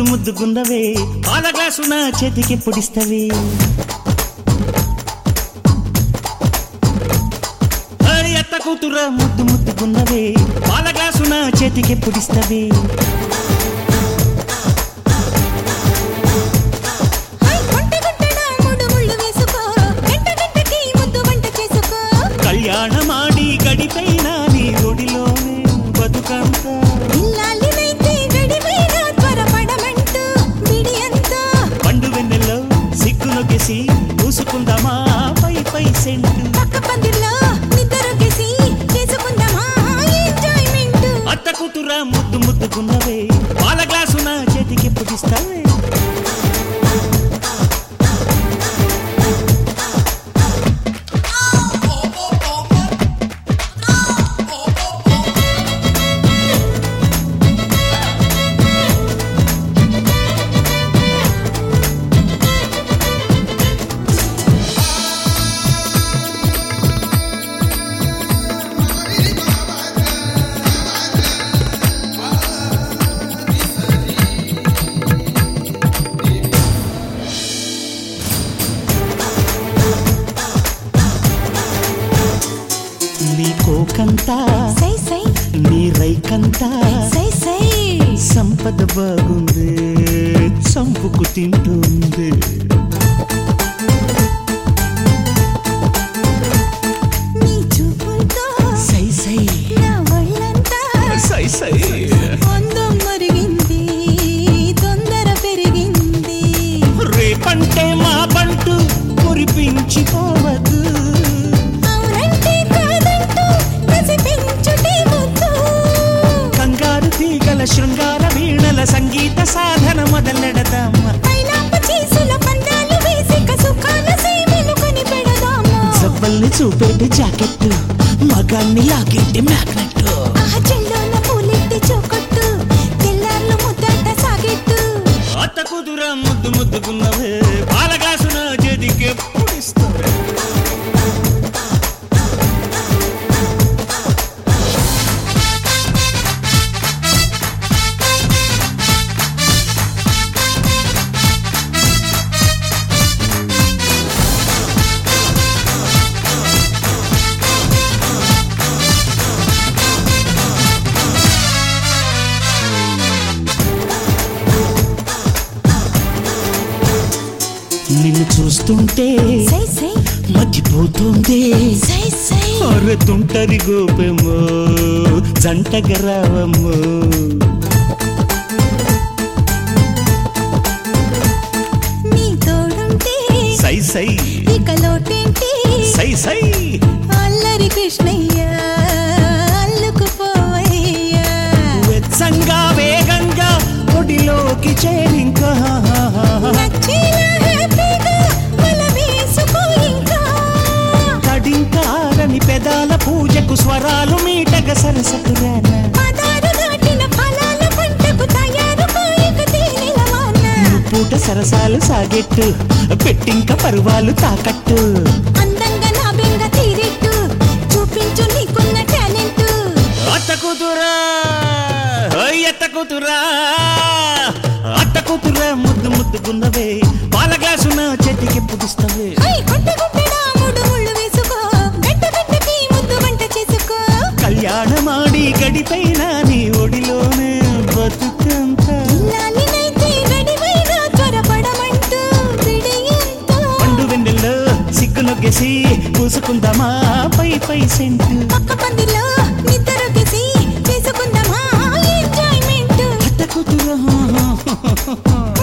ముద్దు ముద్దుగున్నవే పాల గ్లాసు నా చేతికి పొడిస్తవే అరే అత్త కూతుర ముద్దు ముద్దుగున్నవే పాల గ్లాసు నా చేతికి పొడిస్తవే హై కొంట గుంటడా మూడు ముళ్ళు వేసుకో గంట గంటకి ముద్దు వంట చేసుకో కళ్యాణమాడి గడిపైన నీ ఒడిలోనే బతుకంతా ఇల్లాలినైతే గడిపైన త్వరపడమంటూ బిడియంతో పండు వెన్నెల్లో సిగ్గునొకేసి పూసుకుందామా పై పై సెంటు పక్క పందిర్లో నిద్రొకేసి చేసుకుందామా ఎంజాయ్మెంట్ అత్త కూతుర ముద్దు ముద్దుకున్నవే పాల గ్లాసు నా చేతికి పుట్టిస్తావే నీ కోకంతా సై సై నీ రైకంతా సై సై సంపద బాగుంది చంపుకు తింటుంది నీ చూపులతో సై సై నా ఒళ్ళంతా సై సై అందం మరిగింది తొందర పెరిగింది రేపంటే మా పంటు మురిపించిపోవద్దు అవునంటే కాదంటూ కసి పెంచుటే ముద్దు కంగారు తీగల శృంగార వీణల సంగీత సాధన మొదలెడదామా పైనాప చీసుల పందాలు వేసి కసుకాల సేవలు కొని పెడదామా జబ్బల్ని చూపేటి జాకెట్ మగాన్ని లాగేటి మ్యాగ్నెట్ ఆ చెల్లోన పూలెట్టి చోకొట్టు తెల్లార్లు ముద్దాట సాగెట్టు అత్త కుదుర ముద్దు ముద్దుకున్నవే పాలగాసున చేతికి పొడిస్తావే నిన్ను చూస్తుంటే సై సై మర్చిపోతుంది సై సై అరతుంటరి గోపెమో జంటగా రావమ్మో నీ తోడుంటే సై సై ఇక లోటేంటి సై సై అల్లరి కృష్ణయ్య అల్లుకుపోవయ్యా వెచ్చంగా వేగంగా ఒడిలోకి చేరింకా నచ్చేలా హ్యాపీగా వల వేసుకో ఇంకా కడింకారని పెదాల పూజకు స్వరాలు మీటగ సరసకు రానా పదారు దాటిన ఫలాల పంటకు తయారు కాయక తేనెల వాన పూట సరసాలు సాగెట్టు పెట్టింక పరువాలు తాకట్టు అందంగా నా బెంగ తీరెట్టు చూపించు నీకున్న టాలెంట్ అత్త కూతురా ఓయ్ అత్త కూతురా అత్త కూతురా ముద్దు ముద్దుకున్నవే పాల గ్లాసు నా చేతికి పుడిస్తవే హై కొట్ట గుట్టడా మూడు ముళ్ళు వేసుకో గంట గంటకి ముద్దు వంట చేసుకో కళ్యాణమాడి గడిపైన నీ ఒడిలోనే బతుకంతా ఇల్లాలినైతే గడివైనా త్వరపడమంటూ విడియంతో పండు వెన్నెల్లో సిగ్గు నొగ్గేసి పూసుకుందామా పై పై సెంటు పక్క పందిలో నిద్రొకేసి చేసుకుందామా ఎంజాయ్మెంట్ అత్త కూతురా